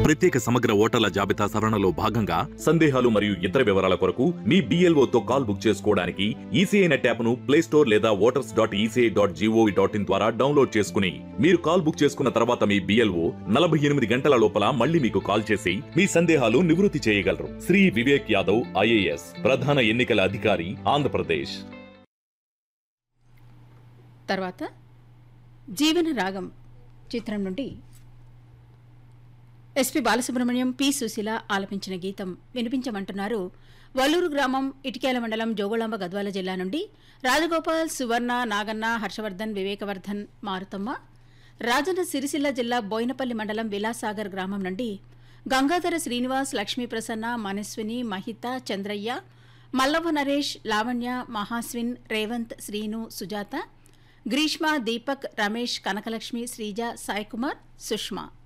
ప్రత్యేక సమగ్ర ఓటర్ల జాబితా సవరణలో భాగంగా సందేహాలు మరియు ఇతర వివరాల కొరకు మీ BLO తో కాల్ బుక్ చేసుకోవడానికి ఈసీఐ నెట్ యాప్ ను ప్లే స్టోర్ లేదా voters dot ECI dot gov dot in ద్వారా డౌన్లోడ్ చేసుకుని మీరు కాల్ బుక్ చేసుకున్న తర్వాత మీ బిఎల్ఓ నలభై ఎనిమిది గంటల లోపల మళ్ళీ మీకు కాల్ చేసి మీ సందేహాలు నివృత్తి చేయగలరు శ్రీ వివేక్ యాదవ్ ఐఏఎస్ ప్రధాన ఎన్నికల అధికారి ఆంధ్రప్రదేశ్ తర్వాత జీవన రాగం చిత్రం నుండి ఎస్పి బాలసుబ్రహ్మణ్యం పి సుశీల ఆలపించిన గీతం వినిపించమంటున్నారు వల్లూరు గ్రామం ఇటికేల మండలం జోగుళాంబ గద్వాల జిల్లా నుండి రాజగోపాల్ సువర్ణ నాగన్న హర్షవర్ధన్ వివేకవర్ధన్ మారుతమ్మ రాజన్న సిరిసిల్ల జిల్లా బోయినపల్లి మండలం విలాసాగర్ గ్రామం నుండి గంగాధర శ్రీనివాస్ లక్ష్మీ ప్రసన్న మనస్విని మహిత చంద్రయ్య మల్లవ నరేష్ లావణ్య మహాస్విన్ రేవంత్ శ్రీను సుజాత గ్రీష్మ దీపక్ రమేష్ కనకలక్ష్మి శ్రీజ సాయికుమార్ సుష్మా